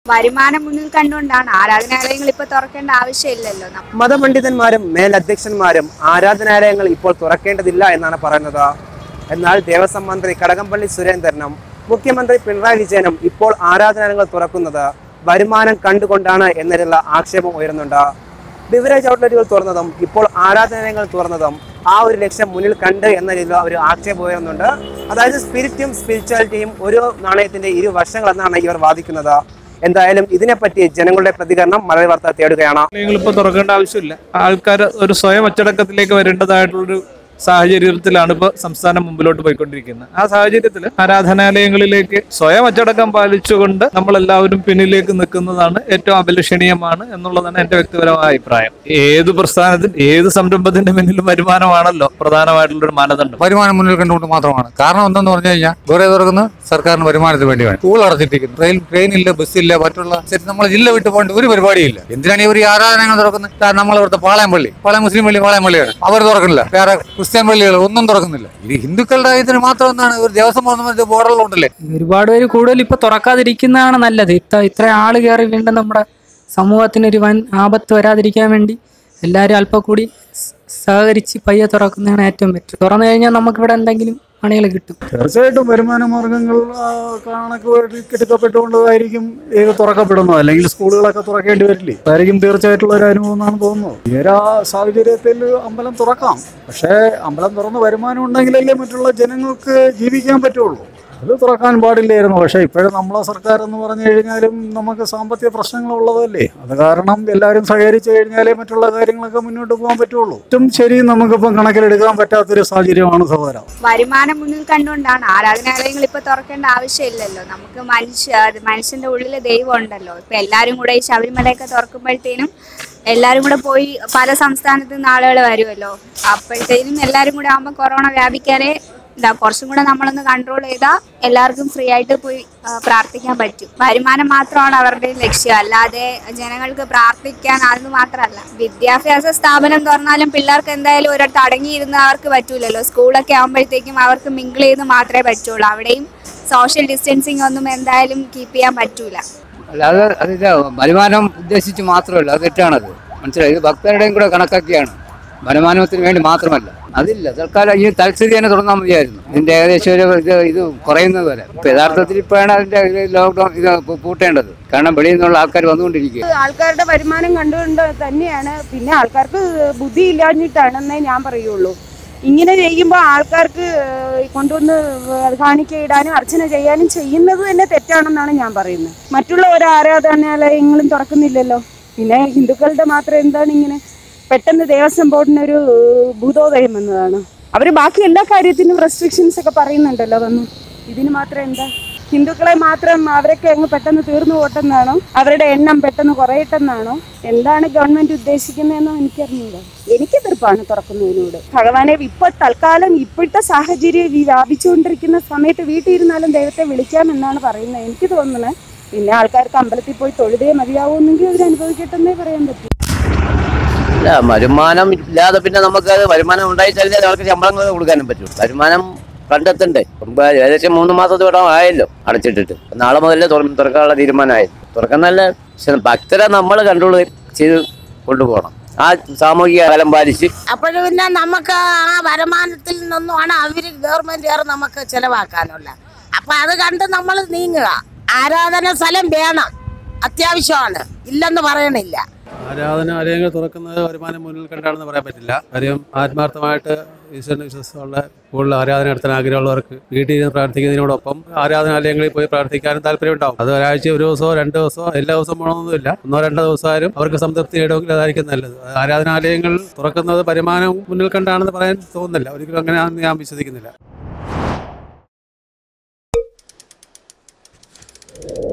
വരുമാനം മുന്നിൽ കണ്ടുകൊണ്ടാണ് ആരാധനാലയങ്ങൾ ഇപ്പൊ തുറക്കേണ്ട ആവശ്യമില്ലല്ലോ നം- മതപണ്ഡിതന്മാരും മേലധ്യക്ഷന്മാരും ആരാധനാലയങ്ങൾ ഇപ്പോൾ തുറക്കേണ്ടതില്ല എന്നാണ് പറയുന്നത് എന്നാൽ ദേവസ്വം മന്ത്രി കടകംപള്ളി സുരേന്ദ്രനും മുഖ്യമന്ത്രി പിണറായി വിജയനും ഇപ്പോൾ ആരാധനാലയങ്ങൾ തുറക്കുന്നത് വരുമാനം കണ്ടുകൊണ്ടാണ് എന്നതിലുള്ള ആക്ഷേപം ഉയരുന്നുണ്ട് ബിവറേജ് ഔട്ട്ലെറ്റുകൾ തുറന്നതും ഇപ്പോൾ ആരാധനാലയങ്ങൾ തുറന്നതും ആ ഒരു ലക്ഷ്യം മുന്നിൽ കണ്ട് എന്നതിലുള്ള ഒരു ആക്ഷേപം ഉയരുന്നുണ്ട് അതായത് സ്പിരിറ്റും സ്പിരിച്വാലിറ്റിയും ഒരു നാണയത്തിന്റെ ഇരു വശങ്ങൾ എന്നാണ് ഇവർ വാദിക്കുന്നത് എന്തായാലും ഇതിനെപ്പറ്റി ജനങ്ങളുടെ പ്രതികരണം മലയാള വാർത്ത തേടുകയാണ് ആലയങ്ങൾ ഇപ്പോൾ തുറക്കേണ്ട ആവശ്യമില്ല ആൾക്കാർ ഒരു സ്വയം അച്ചടക്കത്തിലേക്ക് വരേണ്ടതായിട്ടുള്ളൊരു സാഹചര്യത്തിലാണ് ഇപ്പോൾ സംസ്ഥാനം മുമ്പിലോട്ട് പോയിക്കൊണ്ടിരിക്കുന്നത് ആ സാഹചര്യത്തിൽ ആരാധനാലയങ്ങളിലേക്ക് സ്വയം അച്ചടക്കം പാലിച്ചുകൊണ്ട് നമ്മളെല്ലാവരും പിന്നിലേക്ക് നിൽക്കുന്നതാണ് ഏറ്റവും അഭിലഷണീയമാണ് എന്നുള്ളതാണ് എന്റെ വ്യക്തിപരമായ അഭിപ്രായം ഏത് പ്രസ്ഥാനത്തിൽ ഏത് സംരംഭത്തിന്റെ പിന്നിലും വരുമാനമാണല്ലോ പ്രധാനമായിട്ടുള്ളൊരു മാനദണ്ഡം വരുമാനം മുന്നിൽ കണ്ടുകൊണ്ട് മാത്രമാണ് കാരണം എന്തെന്ന് പറഞ്ഞു കഴിഞ്ഞാൽ വേറെ തുറക്കുന്നത് സർക്കാരിന് വരുമാനത്തിന് വേണ്ടിയാണ് സ്കൂൾ അടച്ചിട്ടിരിക്കുന്നു ട്രെയിൻ ട്രെയിനില്ല ബസ്സില്ല മറ്റുള്ള ശരി നമ്മൾ ജില്ല വിട്ട് പോകേണ്ട ഒരു പരിപാടിയില്ല എന്തിനാണ് ഇവർ ഈ ആരാധനകൾ തുറക്കുന്നത് കാരണം നമ്മൾ ഇവിടുത്തെ പാളയം പള്ളി പാളയം മുസ്ലിം പള്ളി പാളയം പള്ളിയാണ് അവർ തുറക്കുന്നില്ല വേറെ ക്രിസ്ത്യൻ പള്ളികൾ ഒന്നും തുറക്കുന്നില്ല ഇത് ഹിന്ദുക്കളുടെ ഇതിന് മാത്രം എന്താണ് ഒരു ദേവസ്വം പോകുന്ന ബോർഡറിലുണ്ടല്ലേ ഒരുപാട് പേര് കൂടുതൽ ഇപ്പൊ തുറക്കാതിരിക്കുന്നതാണ് നല്ലത് ഇത്ര ഇത്ര ആള് കയറി വീണ്ടും നമ്മുടെ സമൂഹത്തിനൊരു വൻ ആപത്ത് വരാതിരിക്കാൻ വേണ്ടി എല്ലാവരും അല്പം കൂടി സ- സഹകരിച്ച് പയ്യെ തുറക്കുന്നതാണ് ഏറ്റവും ബെറ്റർ തുറന്നു കഴിഞ്ഞാൽ നമുക്കിവിടെ എന്തെങ്കിലും പണികൾ കിട്ടും തീർച്ചയായിട്ടും വരുമാന മാർഗങ്ങൾ ആ, കണക്ക് എടുക്കപ്പെട്ടുകൊണ്ടതായിരിക്കും ഇത് തുറക്കപ്പെടുന്നത് അല്ലെങ്കിൽ സ്കൂളുകളൊക്കെ തുറക്കേണ്ടി വരില്ലേ അതായിരിക്കും തീർച്ചയായിട്ടുള്ള ഒരു അനുഭവം എന്നാണ് തോന്നുന്നത് ഈ ഒരു സാഹചര്യത്തിൽ അമ്പലം തുറക്കാം പക്ഷേ അമ്പലം തുറന്ന് വരുമാനം ഉണ്ടെങ്കിലല്ലേ മറ്റുള്ള ജനങ്ങൾക്ക് ജീവിക്കാൻ പറ്റുള്ളൂ അത് തുറക്കാൻ പാടില്ലായിരുന്നു പക്ഷേ ഇപ്പോഴും നമ്മളെ സർക്കാർ എന്ന് പറഞ്ഞു കഴിഞ്ഞാലും നമുക്ക് സാമ്പത്തിക പ്രശ്നങ്ങളുള്ളതല്ലേ അത് കാരണം എല്ലാവരും സഹകരിച്ചു കഴിഞ്ഞാലേ മറ്റുള്ള കാര്യങ്ങളൊക്കെ മുന്നോട്ട് പോകാൻ പറ്റുള്ളൂ ഏറ്റവും ശരി നമുക്കിപ്പം കണക്കിലെടുക്കാൻ പറ്റാത്തൊരു സാഹചര്യമാണ് സഹോദരം വരുമാനം മുന്നിൽ കണ്ടുകൊണ്ടാണ് ആരാധനാലയങ്ങൾ ഇപ്പൊ തുറക്കേണ്ട ആവശ്യമില്ലല്ലോ നമുക്ക് മനുഷ്യ മനുഷ്യന്റെ ഉള്ളിൽ ദൈവം ഉണ്ടല്ലോ ഇപ്പൊ എല്ലാരും കൂടെ ഈ ശബരിമലയൊക്കെ തുറക്കുമ്പോഴത്തേനും എല്ലാരും കൂടെ പോയി പല സംസ്ഥാനത്ത് നിന്ന് ആളുകൾ വരുമല്ലോ അപ്പോഴത്തേനും എല്ലാരും കൂടെ ആകുമ്പോൾ കൊറോണ വ്യാപിക്കാനേ ഇതാ കുറച്ചും കൂടെ നമ്മളൊന്ന് കൺട്രോൾ ചെയ്താൽ എല്ലാവർക്കും ഫ്രീ ആയിട്ട് പോയി ആ, പ്രാർത്ഥിക്കാൻ പറ്റും വരുമാനം മാത്രമാണ് അവരുടെ ലക്ഷ്യം അല്ലാതെ ജനങ്ങൾക്ക് പ്രാർത്ഥിക്കാൻ അത് മാത്രമല്ല വിദ്യാഭ്യാസ സ്ഥാപനം തുറന്നാലും പിള്ളേർക്ക് എന്തായാലും ഒരിടത്ത് അടങ്ങിയിരുന്ന് അവർക്ക് പറ്റൂലല്ലോ സ്കൂളൊക്കെ ആകുമ്പോഴത്തേക്കും അവർക്ക് മിങ്കിൾ ചെയ്ത് മാത്രമേ പറ്റുള്ളൂ അവിടെയും സോഷ്യൽ ഡിസ്റ്റൻസിങ് ഒന്നും എന്തായാലും കീപ്പ് ചെയ്യാൻ പറ്റൂല അല്ലാതെ അതില്ല വരുമാനം ഉദ്ദേശിച്ച് മാത്രമല്ല അത് തെറ്റാണത് മനസ്സിലായി ഇത് ഭക്തരുടെയും കൂടെ കണക്കാക്കിയാണ് വരുമാനത്തിന് വേണ്ടി മാത്രമല്ല അതില്ല തൽക്കാലം ഈ തൽസ്ഥിതി തന്നെ തുടർന്നാൽ മതിയായിരുന്നു ഇതിന്റെ ഏകദേശം ഒരു ഇത് ഇത് കുറയുന്നത് വരെ ഇപ്പൊ യഥാർത്ഥത്തിൽ ഇപ്പോഴാണ് അതിന്റെ ഇത് ലോക്ക്ഡൌൺ ഇത് പൂ- പൂട്ടേണ്ടത് കാരണം വെളിയിൽ നിന്നുള്ള ആൾക്കാർ വന്നുകൊണ്ടിരിക്കുക ആൾക്കാരുടെ വരുമാനം കണ്ടുകൊണ്ട് തന്നെയാണ് പിന്നെ ആൾക്കാർക്ക് ബുദ്ധി ഇല്ലാഞ്ഞിട്ടാണെന്നേ ഞാൻ പറയുള്ളൂ ഇങ്ങനെ ചെയ്യുമ്പോൾ ആൾക്കാർക്ക് ഏഹ്, കൊണ്ടുവന്ന് കാണിക്ക ഇടാനും അർച്ചന ചെയ്യാനും ചെയ്യുന്നത് തന്നെ തെറ്റാണെന്നാണ് ഞാൻ പറയുന്നത് മറ്റുള്ള ഒരു ആരാധനാലയങ്ങളും തുറക്കുന്നില്ലല്ലോ പിന്നെ ഹിന്ദുക്കളുടെ മാത്രം എന്താണ് ഇങ്ങനെ പെട്ടെന്ന് ദേവസ്വം ബോർഡിനൊരു ഏഹ്, ഭൂതോദയം വന്നതാണ് അവർ ബാക്കി എല്ലാ കാര്യത്തിനും റെസ്ട്രിക്ഷൻസ് ഒക്കെ പറയുന്നുണ്ടല്ലോ വന്നു ഇതിന് മാത്രം എന്താ ഹിന്ദുക്കളെ മാത്രം അവരൊക്കെ അങ്ങ് പെട്ടെന്ന് തീർന്നു പോട്ടെന്നാണോ അവരുടെ എണ്ണം പെട്ടെന്ന് കുറയട്ടെന്നാണോ എന്താണ് ഗവൺമെന്റ് ഉദ്ദേശിക്കുന്നതെന്നോ എനിക്കറിഞ്ഞൂടാ എനിക്ക് തീർപ്പാണ് തുറക്കുന്നതിനോട് ഭഗവാനെ ഇപ്പൊ തൽക്കാലം ഇപ്പോഴത്തെ സാഹചര്യം ഈ വ്യാപിച്ചുകൊണ്ടിരിക്കുന്ന സമയത്ത് വീട്ടിൽ ഇരുന്നാലും ദൈവത്തെ വിളിക്കാമെന്നാണ് പറയുന്നത് എനിക്ക് തോന്നുന്നത് പിന്നെ ആൾക്കാർക്ക് അമ്പലത്തിൽ പോയി തൊഴുതേ മതിയാവുമെന്നെങ്കിൽ അവർ അനുഭവിക്കട്ടെന്നേ പറയാൻ പറ്റൂ ഇല്ല വരുമാനം ഇല്ലാതെ പിന്നെ നമുക്ക് അത് വരുമാനം ഉണ്ടായിട്ടല്ലേ അവർക്ക് ശമ്പളങ്ങൾ കൊടുക്കാനും പറ്റും വരുമാനം കണ്ടെത്തണ്ടേ ഇപ്പം ഏകദേശം മൂന്ന് മാസത്തോടെ ആയല്ലോ അടച്ചിട്ടിട്ട് നാളെ മുതലേ തുറ- തുറക്കാനുള്ള തീരുമാനമായി തുറക്കുന്നല്ല പക്ഷെ ഭക്തരെ നമ്മൾ കൺട്രോൾ ചെയ്ത് കൊണ്ടുപോകണം ആ സാമൂഹിക അകലം പാലിച്ച് അപ്പോഴും പിന്നെ നമുക്ക് ആ വരുമാനത്തിൽ നിന്നുമാണ് അവര് ഗവൺമെന്റുകാർ നമുക്ക് ചെലവാക്കാനുള്ള അപ്പൊ അത് കണ്ട് നമ്മൾ നീങ്ങുക ആരാധന സ്ഥലം വേണം അത്യാവശ്യമാണ് ഇല്ലെന്ന് പറയണില്ല ആരാധനാലയങ്ങൾ തുറക്കുന്നത് വരുമാനം മുന്നിൽ കണ്ടാണെന്ന് പറയാൻ പറ്റില്ല കാര്യം ആത്മാർത്ഥമായിട്ട് ഈശ്വരന് വിശ്വാസമുള്ള കൂടുതൽ ആരാധന നടത്താൻ ആഗ്രഹമുള്ളവർക്ക് വീട്ടിൽ ഇരുന്ന് പ്രാർത്ഥിക്കുന്നതിനോടൊപ്പം ആരാധനാലയങ്ങളിൽ പോയി പ്രാർത്ഥിക്കാനും താല്പര്യമുണ്ടാവും അത് ഒരാഴ്ച ഒരു ദിവസമോ രണ്ട് ദിവസമോ എല്ലാ ദിവസവും പോകണമെന്നൊന്നുമില്ല ഒന്നോ രണ്ടോ ദിവസമായാലും അവർക്ക് സംതൃപ്തി നേടുമെങ്കിൽ അതായിരിക്കും നല്ലത് ആരാധനാലയങ്ങൾ തുറക്കുന്നത് വരുമാനം മുന്നിൽ കണ്ടാണെന്ന് പറയാൻ തോന്നുന്നില്ല ഒരിക്കലും അങ്ങനെയാണെന്ന് ഞാൻ വിശ്വസിക്കുന്നില്ല